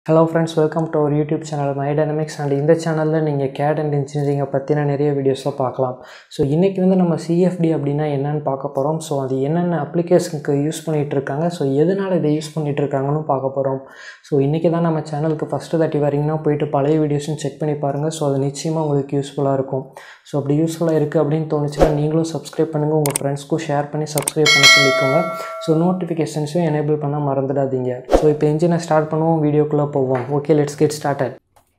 hello friends welcome to our YouTube channel my dynamics and இந்த சேனலில் நீங்கள் gate and இன்ஜினியரிங்கை பற்றின நிறைய வீடியோஸை பார்க்கலாம் ஸோ இன்றைக்கி வந்து நம்ம சிஎஃப்டி அப்படின்னா என்னன்னு பார்க்க போகிறோம் ஸோ அது என்னென்ன அப்ளிகேஷனுக்கு யூஸ் பண்ணிகிட்டு இருக்காங்க ஸோ எதனால் இதை யூஸ் பண்ணிகிட்டு இருக்காங்கன்னு பார்க்க போகிறோம் ஸோ இன்றைக்கி தான் நம்ம சேனலுக்கு ஃபஸ்ட்டு தட்டி வரீங்கன்னா போயிட்டு பழைய வீடியோஸும் செக் பண்ணி பாருங்கள் ஸோ அது நிச்சயமாக உங்களுக்கு யூஸ்ஃபுல்லாக இருக்கும் ஸோ அப்படி யூஸ்ஃபுல்லாக இருக்குது அப்படின்னு தோணுச்சுன்னா நீங்களும் சப்ஸ்கிரைப் பண்ணுங்கள் உங்கள் ஃப்ரெண்ட்ஸ்க்கும் ஷேர் பண்ணி சப்ஸ்கிரைப் பண்ண சொல்லிக்கோங்க ஸோ நோட்டிஃபிகேஷன்ஸும் எனேபிள் பண்ண மறந்துடாதீங்க ஸோ இப்போ இன்ஜினை ஸ்டார்ட் பண்ணுவோம் வீடியோக்குள்ளே போவோம் okay let's get started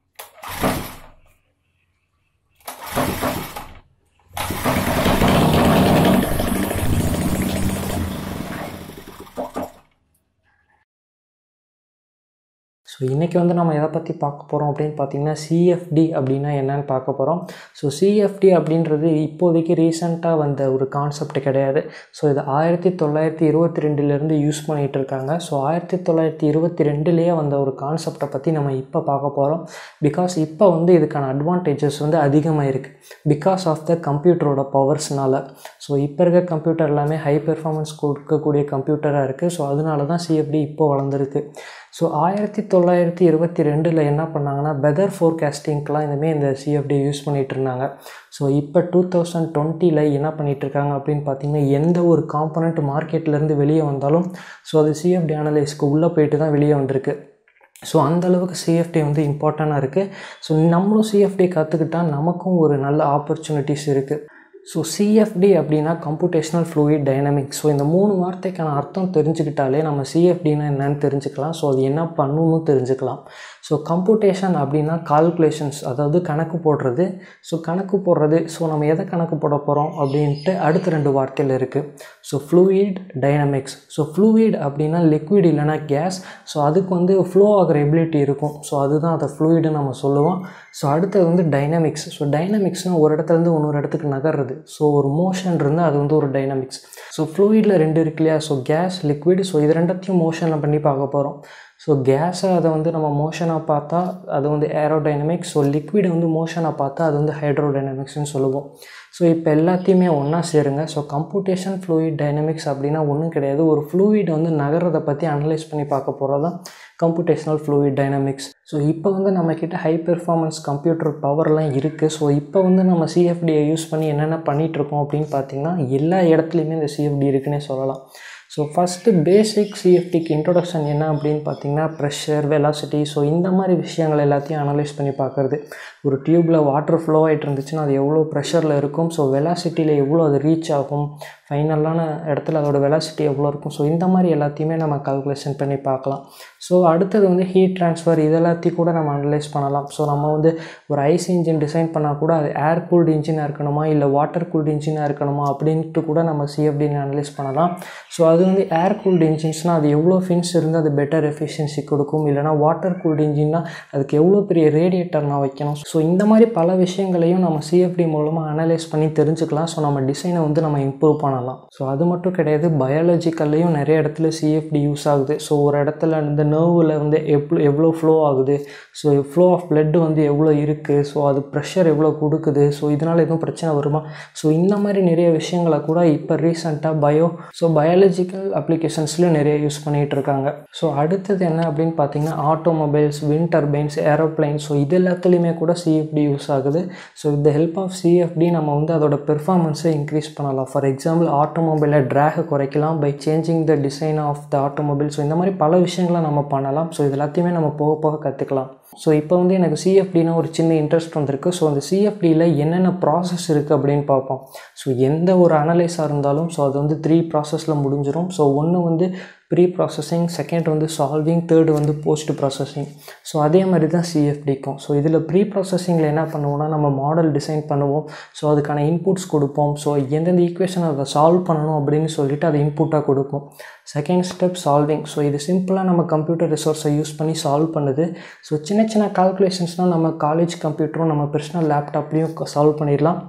so இன்றைக்கி வந்து நம்ம எதை பற்றி பார்க்க போகிறோம் அப்படின்னு பார்த்தீங்கன்னா சிஎஃப்டி அப்படின்னா என்னன்னு பார்க்க போகிறோம் ஸோ சிஎஃப்டி அப்படின்றது இப்போதைக்கு ரீசெண்டாக வந்த ஒரு கான்செப்ட் கிடையாது ஸோ இது ஆயிரத்தி தொள்ளாயிரத்தி இருபத்தி ரெண்டுலேருந்து யூஸ் பண்ணிகிட்டு இருக்காங்க ஸோ ஆயிரத்தி தொள்ளாயிரத்தி இருபத்தி ரெண்டுலேயே வந்த ஒரு கான்செப்டை பற்றி நம்ம இப்போ பார்க்க போகிறோம் பிகாஸ் இப்போ வந்து இதுக்கான அட்வான்டேஜஸ் வந்து அதிகமாக இருக்குது பிகாஸ் ஆஃப் த கம்ப்யூட்டரோட பவர்ஸ்னால ஸோ இப்போ இருக்க கம்ப்யூட்டர் எல்லாமே ஹை பெர்ஃபார்மன்ஸ் கொடுக்கக்கூடிய கம்ப்யூட்டராக இருக்குது ஸோ அதனால தான் சிஎஃப்டி இப்போ வளர்ந்துருக்கு ஸோ ஆயிரத்தி தொள்ளாயிரத்தி இருபத்தி ரெண்டில் என்ன பண்ணாங்கன்னா வெதர் ஃபோர்காஸ்டிங்க்கெலாம் இந்தமாரி இந்த சிஎஃப்டி யூஸ் பண்ணிகிட்டு இருந்தாங்க ஸோ இப்போ டூ தௌசண்ட் டுவெண்ட்டியில் என்ன பண்ணிகிட்டு இருக்காங்க அப்படின்னு பார்த்தீங்கன்னா எந்த ஒரு காம்பனண்ட் மார்க்கெட்லேருந்து வெளியே வந்தாலும் ஸோ அது சிஎஃப்டி அனலைஸ்க்கு உள்ளே போயிட்டு தான் வெளியே வந்திருக்கு ஸோ அந்தளவுக்கு சிஎஃப்டி வந்து இம்பார்ட்டண்ட்டாக இருக்குது ஸோ நம்மளும் சிஎஃப்டி கற்றுக்கிட்டால் நமக்கும் ஒரு நல்ல ஆப்பர்ச்சுனிட்டிஸ் இருக்குது ஸோ சிஎஃப்டி அப்படின்னா கம்ப்யூட்டேஷனல் ஃப்ளூயிட் டைனமிக்ஸ் ஸோ இந்த மூணு வார்த்தைக்கான அர்த்தம் தெரிஞ்சுக்கிட்டாலே நம்ம சிஎஃப்டினா என்னன்னு தெரிஞ்சுக்கலாம் ஸோ அது என்ன பண்ணணும்னு தெரிஞ்சுக்கலாம் ஸோ கம்ப்யூட்டேஷன் அப்படின்னா கால்குலேஷன்ஸ் அதாவது கணக்கு போடுறது ஸோ கணக்கு போடுறது ஸோ நம்ம எதை கணக்கு போட போகிறோம் அப்படின்ட்டு அடுத்த ரெண்டு வார்த்தையில் இருக்குது so fluid dynamics so fluid அப்படின்னா லிக்விட் இல்லைனா கேஸ் ஸோ அதுக்கு வந்து ஃப்ளோ ஆகிற எபிலிட்டி இருக்கும் ஸோ அதுதான் அதை ஃப்ளூயிடுன்னு நம்ம சொல்லுவோம் ஸோ அடுத்தது வந்து டைனமிக்ஸ் ஸோ டைனமிக்ஸ்னால் ஒரு இடத்துலேருந்து இன்னொரு இடத்துக்கு நகர்றது ஸோ ஒரு மோஷன் இருந்தால் அது வந்து ஒரு டைனமிக்ஸ் ஸோ ஃப்ளூயிடில் ரெண்டு இருக்கு இல்லையா ஸோ கேஸ் லிக்விட் ஸோ இது ரெண்டத்தையும் மோஷனில் பண்ணி பார்க்க போகிறோம் ஸோ கேஸை அதை வந்து நம்ம மோஷனாக பார்த்தா அது வந்து ஏரோடைனமிக்ஸ் ஸோ லிக்விடை வந்து மோஷனாக பார்த்தா அது வந்து ஹைட்ரோடைனமிக்ஸ்னு சொல்லுவோம் ஸோ இப்போ எல்லாத்தையுமே ஒன்றா சேருங்க ஸோ கம்ப்யூட்டேஷன் ஃப்ளூயிட் டைனமிக்ஸ் அப்படின்னா ஒன்றும் கிடையாது ஒரு ஃப்ளூயிட் வந்து நகரத்தை பற்றி அனலைஸ் பண்ணி பார்க்க போகிறது தான் கம்ப்யூட்டேஷனல் ஃப்ளூயிட் டைனமிக்ஸ் ஸோ இப்போ வந்து நம்மக்கிட்ட ஹை பெர்ஃபார்மன்ஸ் கம்ப்யூட்டர் பவர்லாம் இருக்குது ஸோ இப்போ வந்து நம்ம சிஎஃப்டியை யூஸ் பண்ணி என்னென்ன பண்ணிகிட்ருக்கோம் அப்படின்னு பார்த்தீங்கன்னா எல்லா இடத்துலையுமே இந்த சிஎஃப்டி இருக்குன்னே சொல்லலாம் ஸோ ஃபஸ்ட்டு பேசிக் சிஎஃப்டிக்கு இன்ட்ரொடக்ஷன் என்ன அப்படின்னு பார்த்தீங்கன்னா ப்ரெஷர் வெலாசிட்டி ஸோ இந்த மாதிரி விஷயங்கள் எல்லாத்தையும் அனலைஸ் பண்ணி பார்க்குறது ஒரு டியூப்பில் வாட்டர் ஃப்ளோ ஆகிட்டு இருந்துச்சுன்னா அது எவ்வளோ ப்ரெஷரில் இருக்கும் ஸோ வெலாசிட்டியில் எவ்வளோ அது ரீச் ஆகும் ஃபைனலான இடத்துல அதோட வெலாசிட்டி எவ்வளோ இருக்கும் ஸோ இந்த மாதிரி எல்லாத்தையுமே நம்ம கால்குலேஷன் பண்ணி பார்க்கலாம் ஸோ அடுத்தது வந்து ஹீட் ட்ரான்ஸ்ஃபர் இது எல்லாத்தையும் கூட நம்ம அனலைஸ் பண்ணலாம் ஸோ நம்ம வந்து ஒரு ஐஸ் இன்ஜின் டிசைன் பண்ணால் கூட அது ஏர் கூல்டு இன்ஜினாக இருக்கணுமா இல்லை வாட்டர் கூல்டு இன்ஜினாக இருக்கணுமா அப்படின்ட்டு கூட நம்ம சிஎஃப்டின்னு அனலைஸ் பண்ணலாம் ஸோ அது வந்து ஏர் கூல்டு இன்ஜின்ஸ்னால் அது எவ்வளோ ஃபின்ஸ் இருந்து அது பெட்டர் எஃபிஷியன்சி கொடுக்கும் இல்லைனா வாட்டர் கூல்டு இன்ஜின்னா அதுக்கு எவ்வளோ பெரிய ரேடியேட்டர் நான் வைக்கணும் ஸோ இந்த மாதிரி பல விஷயங்களையும் நம்ம சிஎஃப்டி மூலமாக அனலைஸ் பண்ணி தெரிஞ்சுக்கலாம் ஸோ நம்ம டிசைனை வந்து நம்ம இம்ப்ரூவ் பண்ணலாம் ஸோ அது மட்டும் கிடையாது பயாலஜிக்கல்லையும் நிறைய இடத்துல சிஎஃப்டி யூஸ் ஆகுது ஸோ ஒரு இடத்துல இந்த நர்வில் வந்து எவ்வளோ எவ்வளோ ஃப்ளோ ஆகுது ஸோ ஃப்ளோ ஆஃப் பிளட் வந்து எவ்வளோ இருக்குது ஸோ அது ப்ரெஷர் எவ்வளோ கொடுக்குது ஸோ இதனால் எதுவும் பிரச்சனை வருமா ஸோ இந்த மாதிரி நிறைய விஷயங்களை கூட இப்போ ரீசெண்டாக பயோ ஸோ பயாலஜிக்கல் அப்ளிகேஷன்ஸ்லையும் நிறைய யூஸ் பண்ணிகிட்டு இருக்காங்க ஸோ அடுத்தது என்ன அப்படின்னு பார்த்தீங்கன்னா automobiles wind turbines aeroplane so இது எல்லாத்துலேயுமே கூட சிஎஃப்டி யூஸ் ஆகுது so with help of CFD நம்ம வந்து அதோட பெர்ஃபார்மன்ஸை இன்க்ரீஸ் பண்ணலாம் ஃபார் எக்ஸாம்பிள் ஆட்டோமொபைலை ட்ராகை குறைக்கலாம் by changing the design of the automobile so இந்த மாதிரி பல விஷயங்களை நம்ம பண்ணலாம் ஸோ இது எல்லாத்தையுமே நம்ம போக போக கற்றுக்கலாம் ஸோ இப்போ வந்து எனக்கு சிஎஃப்டினா ஒரு சின்ன இன்ட்ரெஸ்ட் வந்திருக்கு ஸோ அந்த சிஎஃப்டியில் என்னென்ன ப்ராசஸ் இருக்குது அப்படின்னு பார்ப்போம் ஸோ எந்த ஒரு அனலைஸாக இருந்தாலும் ஸோ அது வந்து த்ரீ ப்ராசஸில் முடிஞ்சிடும் ஸோ ஒன்று வந்து ப்ரீ ப்ராசஸிங் செகண்ட் வந்து சால்விங் தேர்டு வந்து போஸ்ட் ப்ராசஸிங் ஸோ அதே மாதிரி தான் சிஎஃப்டிக்கும் ஸோ இதில் ப்ரீ ப்ராசஸிங்கில் என்ன பண்ணுவோம்னா நம்ம மாடல் டிசைன் பண்ணுவோம் ஸோ அதுக்கான இன்புட்ஸ் கொடுப்போம் ஸோ எந்தெந்த ஈக்குவேஷன் அதை சால்வ் பண்ணணும் அப்படின்னு சொல்லிட்டு அதை இன்புட்டாக கொடுப்போம் செகண்ட் ஸ்டெப் சால்விங் ஸோ இது சிம்பிளாக நம்ம கம்ப்யூட்டர் ரிசோர்ஸை யூஸ் பண்ணி சால்வ் பண்ணுது ஸோ சின்ன சின்ன கால்குலேஷன்ஸ்னால் நம்ம காலேஜ் கம்ப்யூட்டரும் நம்ம பர்சனல் லேப்டாப்லேயும் சால்வ் பண்ணிடலாம்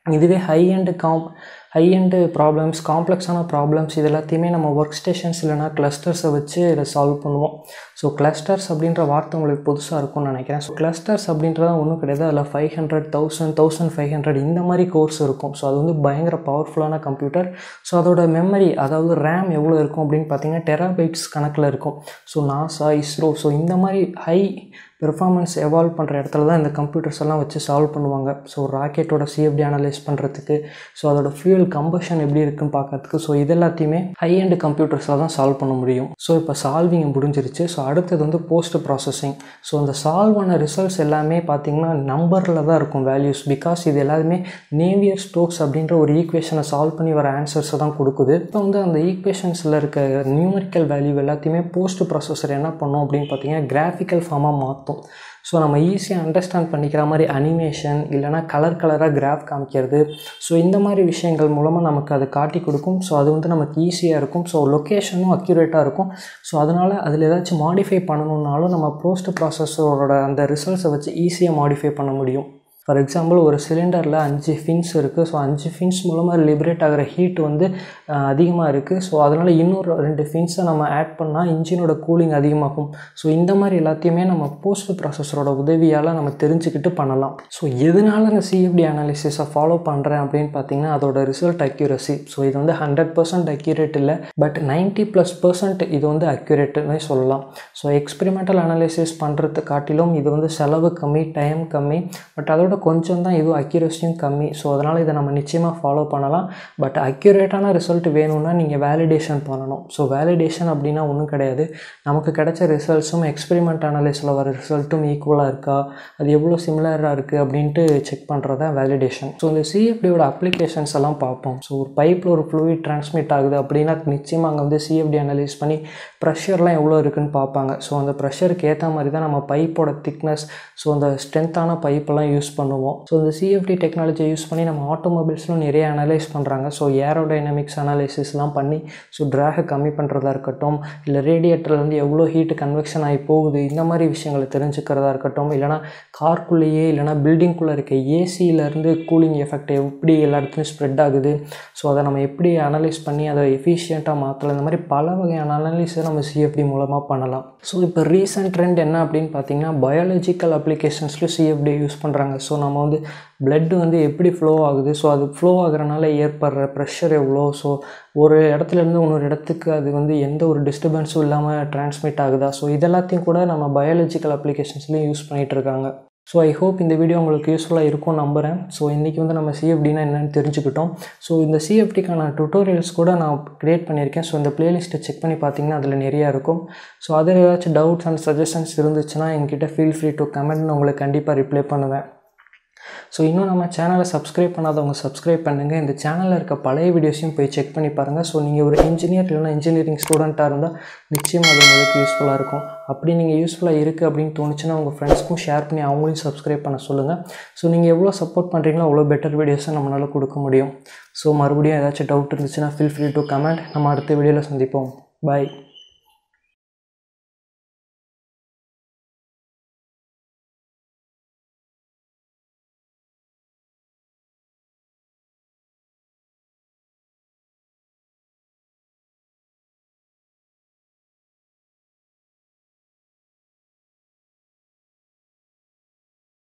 இதுவே high end com high end problems காம்ப்ளெக்ஸான ப்ராப்ளம்ஸ் இது எல்லாத்தையுமே நம்ம ஒர்க் ஸ்டேஷன்ஸ் இல்லைனா கிளஸ்டர்ஸை வச்சு இதை சால்வ் பண்ணுவோம் ஸோ கிளஸ்டர்ஸ் அப்படின்ற வார்த்தை உங்களுக்கு புதுசாக இருக்கும்னு நினைக்கிறேன் ஸோ கிளஸ்டர்ஸ் அப்படின்றத ஒன்றும் கிடையாது அதில் five hundred thousand thousand five hundred இந்த மாதிரி கோர்ஸ் இருக்கும் ஸோ அது வந்து பயங்கர பவர்ஃபுல்லான கம்ப்யூட்டர் ஸோ அதோட மெமரி அதாவது ரேம் எவ்வளோ இருக்கும் அப்படின்னு பார்த்தீங்கன்னா டெராபைட்ஸ் கணக்கில் இருக்கும் ஸோ நாசா இஸ்ரோ ஸோ இந்த மாதிரி ஹை பெர்ஃபார்மன்ஸ் எவால்வ் பண்ணுற இடத்துல தான் இந்த கம்ப்யூட்டர்ஸ் எல்லாம் வச்சு சால்வ் பண்ணுவாங்க ஸோ ராக்கெட்டோட சிஎஃப்டி அனலைஸ் பண்ணுறதுக்கு ஸோ அதோட ஃபியூல் கம்பஷன் எப்படி இருக்குன்னு பார்க்கறதுக்கு ஸோ இது எல்லாத்தையுமே ஹை அண்ட் கம்ப்யூட்டர்ஸில் தான் சால்வ் பண்ண முடியும் ஸோ இப்போ சால்விங் முடிஞ்சிருச்சு ஸோ அடுத்தது வந்து போஸ்ட் ப்ராசஸிங் ஸோ அந்த சால்வ் ஆன ரிசல்ட்ஸ் எல்லாமே பார்த்தீங்கன்னா நம்பரில் தான் இருக்கும் வேல்யூஸ் பிகாஸ் இது எல்லாருமே நேவியர் ஸ்டோக்ஸ் அப்படின்ற ஒரு ஈக்குவேஷனை சால்வ் பண்ணி வர ஆன்சர்ஸை தான் கொடுக்குது இப்போ வந்து அந்த ஈக்குவேஷன்ஸில் இருக்க நியூமரிக்கல் வேல்யூ எல்லாத்தையுமே போஸ்ட் ப்ராசஸர் என்ன பண்ணும் அப்படின்னு பார்த்தீங்கன்னா கிராஃபிக்கல் ஃபார்மாக மாற்றும் ஸோ நம்ம ஈஸியாக அண்டர்ஸ்டாண்ட் பண்ணிக்கிற மாதிரி அனிமேஷன் இல்லைனா கலர் கலராக கிராஃப் காமிக்கிறது ஸோ இந்த மாதிரி விஷயங்கள் மூலமாக நமக்கு அது காட்டி கொடுக்கும் ஸோ அது வந்து நமக்கு ஈஸியாக இருக்கும் ஸோ லொக்கேஷனும் அக்யூரேட்டாக இருக்கும் ஸோ அதனால் அதில் ஏதாச்சும் மாடிஃபை பண்ணணுன்னாலும் நம்ம போஸ்ட் ப்ராசஸரோட அந்த ரிசல்ட்ஸை வச்சு ஈஸியாக மாடிஃபை பண்ண முடியும் ஃபார் எக்ஸாம்பிள் ஒரு சிலிண்டரில் அஞ்சு ஃபின்ஸ் இருக்குது ஸோ அஞ்சு ஃபின்ஸ் மூலமாக லிபரேட் ஆகிற ஹீட் வந்து அதிகமாக இருக்குது ஸோ அதனால் இன்னொரு ரெண்டு ஃபின்ஸை நம்ம ஆட் பண்ணால் இன்ஜினோட கூலிங் அதிகமாகும் ஸோ இந்த மாதிரி எல்லாத்தையுமே நம்ம போஸ்ட் ப்ராசஸரோட உதவியால் நம்ம தெரிஞ்சுக்கிட்டு பண்ணலாம் ஸோ எதனால நான் சிஎஃப்டி அனாலிசிஸை ஃபாலோ பண்ணுறேன் அப்படின்னு பார்த்தீங்கன்னா அதோட ரிசல்ட் அக்யூரசி ஸோ இது வந்து ஹண்ட்ரட் பர்சன்ட் அக்யூரேட் இல்லை பட் நைன்ட்டி ப்ளஸ் பர்சன்ட் இது வந்து அக்யூரேட்டுன்னு சொல்லலாம் ஸோ எக்ஸ்பெரிமெண்டல் அனாலிசிஸ் பண்ணுறது காட்டிலும் இது வந்து செலவு கம்மி டைம் கம்மி பட் அதோட கொஞ்சம் தான் இதுவும் அக்யூரஸியும் கம்மி ஸோ அதனால் இதை நம்ம நிச்சயமாக ஃபாலோ பண்ணலாம் பட் அக்யூரேட்டான ரிசல்ட் வேணும்னா நீங்கள் வேலிடேஷன் பண்ணணும் ஸோ வேலிடேஷன் அப்படின்னா ஒன்றும் கிடையாது நமக்கு கிடைச்ச ரிசல்ட்ஸும் எக்ஸ்பெரிமெண்ட் அனலைஸில் வர ரிசல்ட்டும் ஈக்குவலாக இருக்கா அது எவ்வளோ சிமிலராக இருக்குது அப்படின்ட்டு செக் பண்ணுறது தான் வேலிடேஷன் ஸோ இந்த சிஎஃப்டியோட அப்ளிகேஷன்ஸ் எல்லாம் பார்ப்போம் ஸோ ஒரு பைப்பில் ஒரு ஃப்ளூயிட் ட்ரான்ஸ்மிட் ஆகுது அப்படின்னா நிச்சயமாக அங்கே வந்து சிஎஃப்டி அனலைஸ் பண்ணி ப்ரெஷர்லாம் எவ்வளோ இருக்குன்னு பார்ப்பாங்க ஸோ அந்த ப்ரெஷருக்கு ஏற்ற மாதிரி தான் நம்ம பைப்போட திக்னஸ் ஸோ அந்த ஸ்ட்ரென்த்தான பைப்பெல்லாம் யூஸ் பண்ணுவோம் ஸோ இந்த சிஎஃப்டி டெக்னாலஜியை யூஸ் பண்ணி நம்ம ஆட்டோமொபைல்ஸ்லாம் நிறைய அனலைஸ் பண்ணுறாங்க ஸோ ஏரோடைனமிக்ஸ் அனாலிசிஸ்லாம் பண்ணி ஸோ ட்ராகை கம்மி பண்ணுறதா இருக்கட்டும் இல்லை ரேடியேட்டர்லேருந்து எவ்வளோ ஹீட்டு கன்வெக்ஷன் ஆகி போகுது இந்த மாதிரி விஷயங்களை தெரிஞ்சுக்கிறதா இருக்கட்டும் இல்லைனா கார்க்குள்ளேயே இல்லைனா பில்டிங்குள்ளே இருக்க ஏசியிலேருந்து கூலிங் எஃபெக்ட் எப்படி எல்லா இடத்துலையும் ஸ்ப்ரெட் ஆகுது ஸோ அதை நம்ம எப்படி அனலைஸ் பண்ணி அதை எஃபிஷியண்ட்டாக மாற்றலாம் இந்த மாதிரி பல வகையான அனலிஸை நம்ம சிஎஃப்டி மூலமாக பண்ணலாம் ஸோ இப்போ ரீசன்ட் ட்ரெண்ட் என்ன அப்படின்னு பார்த்தீங்கன்னா பயாலஜிக்கல் அப்ளிகேஷன்ஸ்லையும் சிஎஃப்டி யூஸ் பண்ணுறாங்க ஸோ நம்ம வந்து பிளட் வந்து எப்படி ஃப்ளோ ஆகுது ஸோ அது ஃப்ளோ ஆகுறனால ஏற்படுற ப்ரெஷர் எவ்வளோ ஸோ ஒரு இடத்துலேருந்து இன்னொரு இடத்துக்கு அது வந்து எந்த ஒரு டிஸ்டர்பன்ஸும் இல்லாமல் டிரான்ஸ்மிட் ஆகுதா ஸோ இதெல்லாத்தையும் கூட நம்ம பயாலஜிக்கல் அப்ளிகேஷன்ஸ்லேயும் யூஸ் பண்ணிகிட்டு இருக்காங்க ஸோ ஐ ஹோப் இந்த வீடியோ உங்களுக்கு யூஸ்ஃபுல்லாக இருக்கும்னு நம்புகிறேன் ஸோ இன்றைக்கி வந்து நம்ம சிஎஃப்டினா என்னென்னு தெரிஞ்சுக்கிட்டோம் ஸோ இந்த சிஎஃப்டிக்கான டுட்டோரியல்ஸ் கூட நான் க்ரியேட் பண்ணியிருக்கேன் ஸோ இந்த பிளேலிஸ்ட்டை செக் பண்ணி பார்த்தீங்கன்னா அதில் நிறையா இருக்கும் ஸோ அதில் ஏதாச்சும் டவுட்ஸ் அண்ட் சஜஷன்ஸ் இருந்துச்சுன்னா என்கிட்ட ஃபீல் ஃப்ரீ டு கமெண்ட்னு உங்களுக்கு கண்டிப்பாக ரிப்ளை பண்ணுவேன் ஸோ இன்னும் நம்ம சேனலை சப்ஸ்கிரைப் பண்ணாதவங்க சப்ஸ்கிரைப் பண்ணுங்கள் இந்த சேனலில் இருக்க பழைய வீடியோஸையும் போய் செக் பண்ணி பாருங்கள் ஸோ நீங்கள் ஒரு இன்ஜினியர் இல்லைனா இன்ஜினியரிங் ஸ்டூடெண்ட்டாக இருந்தால் நிச்சயமாக அது உங்களுக்கு யூஸ்ஃபுல்லாக இருக்கும் அப்படி நீங்கள் யூஸ்ஃபுல்லாக இருக்குது அப்படின்னு தோணுச்சுன்னா உங்கள் ஃப்ரெண்ட்ஸ்க்கும் ஷேர் பண்ணி அவங்களையும் சப்ஸ்கிரைப் பண்ண சொல்லுங்கள் ஸோ நீங்கள் எவ்வளோ சப்போர்ட் பண்ணுறீங்களோ அவ்வளோ பெட்டர் வீடியோஸை நம்மளால் கொடுக்க முடியும் ஸோ மறுபடியும் ஏதாச்சும் டவுட் இருந்துச்சுன்னா ஃபீல் ஃப்ரீ டு கமெண்ட் நம்ம அடுத்த வீடியோவில் சந்திப்போம் பாய்